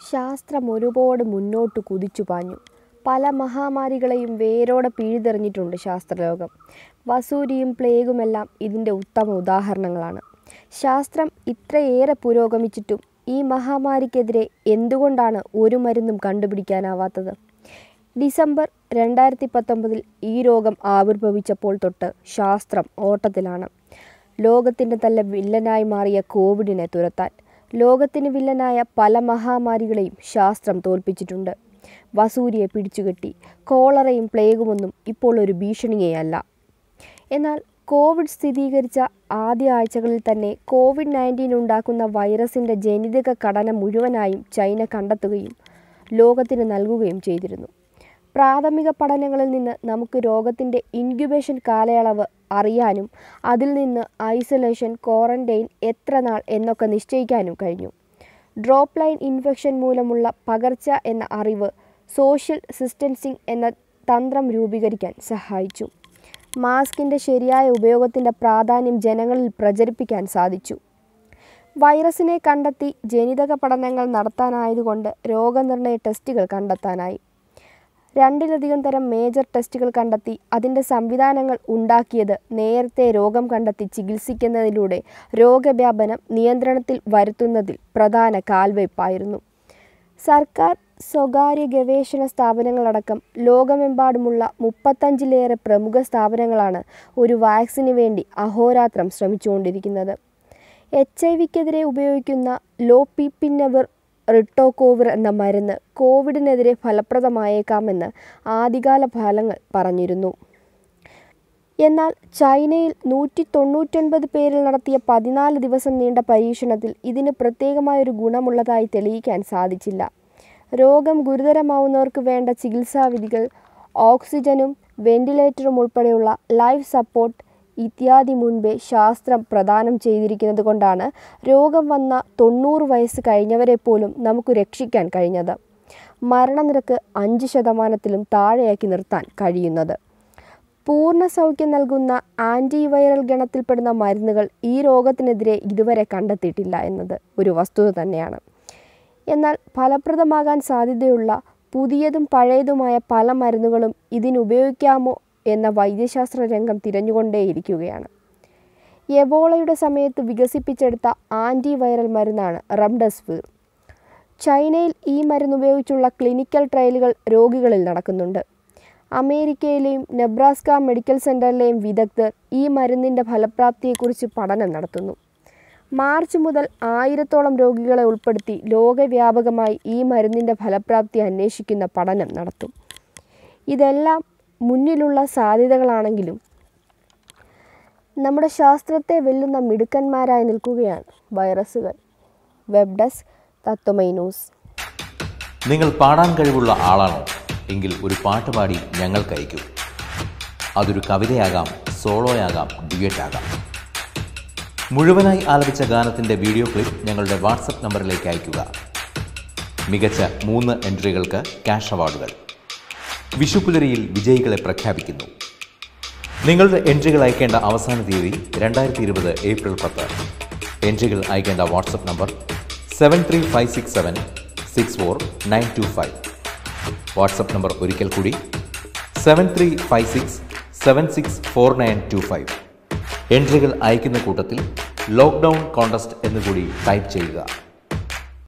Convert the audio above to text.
ശാസ്ത്രം ഒരുപാട് മുന്നോട്ട് കുതിച്ചു പാഞ്ഞു പല മഹാമാരികളെയും വേരോടെ പിഴുതെറിഞ്ഞിട്ടുണ്ട് ശാസ്ത്രലോകം വസൂരിയും പ്ലേഗുമെല്ലാം ഇതിൻ്റെ ഉത്തമ ഉദാഹരണങ്ങളാണ് ശാസ്ത്രം ഇത്രയേറെ പുരോഗമിച്ചിട്ടും ഈ മഹാമാരിക്കെതിരെ എന്തുകൊണ്ടാണ് ഒരു മരുന്നും കണ്ടുപിടിക്കാനാവാത്തത് ഡിസംബർ രണ്ടായിരത്തി പത്തൊമ്പതിൽ ഈ രോഗം ആവിർഭവിച്ചപ്പോൾ തൊട്ട് ശാസ്ത്രം ഓട്ടത്തിലാണ് ലോകത്തിൻ്റെ തല്ല വില്ലനായി മാറിയ കോവിഡിനെ തുരത്താൻ ലോകത്തിന് വില്ലനായ പല മഹാമാരികളെയും ശാസ്ത്രം തോൽപ്പിച്ചിട്ടുണ്ട് വസൂരിയെ പിടിച്ചുകെട്ടി കോളറയും പ്ലേഗുമൊന്നും ഇപ്പോൾ ഒരു ഭീഷണിയേയല്ല എന്നാൽ കോവിഡ് സ്ഥിരീകരിച്ച ആദ്യ ആഴ്ചകളിൽ തന്നെ കോവിഡ് നയൻറ്റീൻ ഉണ്ടാക്കുന്ന വൈറസിൻ്റെ ജനിതക ഘടന മുഴുവനായും ചൈന കണ്ടെത്തുകയും ലോകത്തിന് നൽകുകയും ചെയ്തിരുന്നു പ്രാഥമിക പഠനങ്ങളിൽ നിന്ന് നമുക്ക് രോഗത്തിൻ്റെ ഇൻക്യുബേഷൻ കാലയളവ് അറിയാനും അതിൽ നിന്ന് ഐസൊലേഷൻ ക്വാറന്റൈൻ എത്ര നാൾ എന്നൊക്കെ നിശ്ചയിക്കാനും കഴിഞ്ഞു ഡ്രോപ്പ് ലൈൻ ഇൻഫെക്ഷൻ മൂലമുള്ള പകർച്ച എന്ന അറിവ് സോഷ്യൽ ഡിസ്റ്റൻസിങ് എന്ന തന്ത്രം രൂപീകരിക്കാൻ സഹായിച്ചു മാസ്കിൻ്റെ ശരിയായ ഉപയോഗത്തിൻ്റെ പ്രാധാന്യം ജനങ്ങളിൽ പ്രചരിപ്പിക്കാൻ സാധിച്ചു വൈറസിനെ കണ്ടെത്തി ജനിതക പഠനങ്ങൾ നടത്താനായതുകൊണ്ട് രോഗനിർണയ ടെസ്റ്റുകൾ കണ്ടെത്താനായി രണ്ടിലധികം തരം മേജർ ടെസ്റ്റുകൾ കണ്ടെത്തി അതിൻ്റെ സംവിധാനങ്ങൾ ഉണ്ടാക്കിയത് നേരത്തെ രോഗം കണ്ടെത്തി ചികിത്സിക്കുന്നതിലൂടെ രോഗവ്യാപനം നിയന്ത്രണത്തിൽ വരുത്തുന്നതിൽ പ്രധാന കാൽവയ്പായിരുന്നു സർക്കാർ സ്വകാര്യ ഗവേഷണ സ്ഥാപനങ്ങളടക്കം ലോകമെമ്പാടുമുള്ള മുപ്പത്തഞ്ചിലേറെ പ്രമുഖ സ്ഥാപനങ്ങളാണ് ഒരു വാക്സിന് വേണ്ടി അഹോരാത്രം ശ്രമിച്ചുകൊണ്ടിരിക്കുന്നത് എച്ച് ഐ വിക്കെതിരെ ഉപയോഗിക്കുന്ന ലോപിപ്പിനെവർ റിട്ടോകോവിർ എന്ന മരുന്ന് കോവിഡിനെതിരെ ഫലപ്രദമായേക്കാമെന്ന് ആദ്യകാല ഫലങ്ങൾ പറഞ്ഞിരുന്നു എന്നാൽ ചൈനയിൽ നൂറ്റി തൊണ്ണൂറ്റൊൻപത് പേരിൽ നടത്തിയ പതിനാല് ദിവസം നീണ്ട പരീക്ഷണത്തിൽ ഇതിന് പ്രത്യേകമായൊരു ഗുണമുള്ളതായി തെളിയിക്കാൻ സാധിച്ചില്ല രോഗം ഗുരുതരമാവുന്നവർക്ക് വേണ്ട ചികിത്സാവിധികൾ ഓക്സിജനും വെന്റിലേറ്ററും ഉൾപ്പെടെയുള്ള ലൈഫ് സപ്പോർട്ട് ഇത്യാദി മുൻപേ ശാസ്ത്രം പ്രദാനം ചെയ്തിരിക്കുന്നത് കൊണ്ടാണ് രോഗം വന്ന തൊണ്ണൂറ് വയസ്സ് കഴിഞ്ഞവരെ പോലും നമുക്ക് രക്ഷിക്കാൻ കഴിഞ്ഞത് മരണനിരക്ക് അഞ്ച് ശതമാനത്തിലും താഴെയാക്കി നിർത്താൻ കഴിയുന്നത് പൂർണ്ണ സൗഖ്യം നൽകുന്ന ആൻറ്റിവൈറൽ ഗണത്തിൽപ്പെടുന്ന മരുന്നുകൾ ഈ രോഗത്തിനെതിരെ ഇതുവരെ കണ്ടെത്തിയിട്ടില്ല എന്നത് ഒരു വസ്തുത തന്നെയാണ് എന്നാൽ ഫലപ്രദമാകാൻ സാധ്യതയുള്ള പുതിയതും പഴയതുമായ പല മരുന്നുകളും ഇതിനുപയോഗിക്കാമോ എന്ന വൈദ്യശാസ്ത്ര രംഗം തിരഞ്ഞുകൊണ്ടേയിരിക്കുകയാണ് എബോളയുടെ സമയത്ത് വികസിപ്പിച്ചെടുത്ത ആൻറ്റിവൈറൽ മരുന്നാണ് റംഡെസിവിർ ചൈനയിൽ ഈ മരുന്ന് ഉപയോഗിച്ചുള്ള ക്ലിനിക്കൽ ട്രയലുകൾ രോഗികളിൽ നടക്കുന്നുണ്ട് അമേരിക്കയിലെയും നെബ്രാസ്ക മെഡിക്കൽ സെൻ്ററിലെയും വിദഗ്ധർ ഈ മരുന്നിൻ്റെ ഫലപ്രാപ്തിയെക്കുറിച്ച് പഠനം നടത്തുന്നു മാർച്ച് മുതൽ ആയിരത്തോളം രോഗികളെ ഉൾപ്പെടുത്തി ലോകവ്യാപകമായി ഈ മരുന്നിൻ്റെ ഫലപ്രാപ്തി അന്വേഷിക്കുന്ന പഠനം നടത്തും ഇതെല്ലാം മുന്നിലുള്ള സാധ്യതകളാണെങ്കിലും നമ്മുടെ ശാസ്ത്രത്തെ വെല്ലുന്ന മിടുക്കന്മാരായി നിൽക്കുകയാണ് വൈറസുകൾ വെബ് ഡെസ്ക് തത്വമൈ ന്യൂസ് നിങ്ങൾ പാടാൻ കഴിവുള്ള ആളാണോ എങ്കിൽ ഒരു പാട്ട് പാടി ഞങ്ങൾക്ക് അയക്കൂ അതൊരു കവിതയാകാം സോളോയാകാം ഡ്യുവറ്റ് ആകാം മുഴുവനായി ആലപിച്ച ഗാനത്തിൻ്റെ വീഡിയോ ക്ലിപ്പ് ഞങ്ങളുടെ വാട്സപ്പ് നമ്പറിലേക്ക് അയയ്ക്കുക മികച്ച മൂന്ന് എൻട്രികൾക്ക് ക്യാഷ് അവാർഡുകൾ വിഷുപുലരിയിൽ വിജയികളെ പ്രഖ്യാപിക്കുന്നു നിങ്ങളുടെ എൻട്രികൾ അയക്കേണ്ട അവസാന തീയതി രണ്ടായിരത്തി ഇരുപത് ഏപ്രിൽ പത്ത് എൻട്രികൾ അയക്കേണ്ട WhatsApp number seven three five six seven six four nine two five WhatsApp number ഒരിക്കൽ കൂടി seven three five six seven six four nine two five എൻട്രികൾ അയക്കുന്ന കൂട്ടത്തിൽ ലോക്ക്ഡൗൺ കോണ്ടസ്റ്റ് എന്നുകൂടി ടൈപ്പ് ചെയ്യുക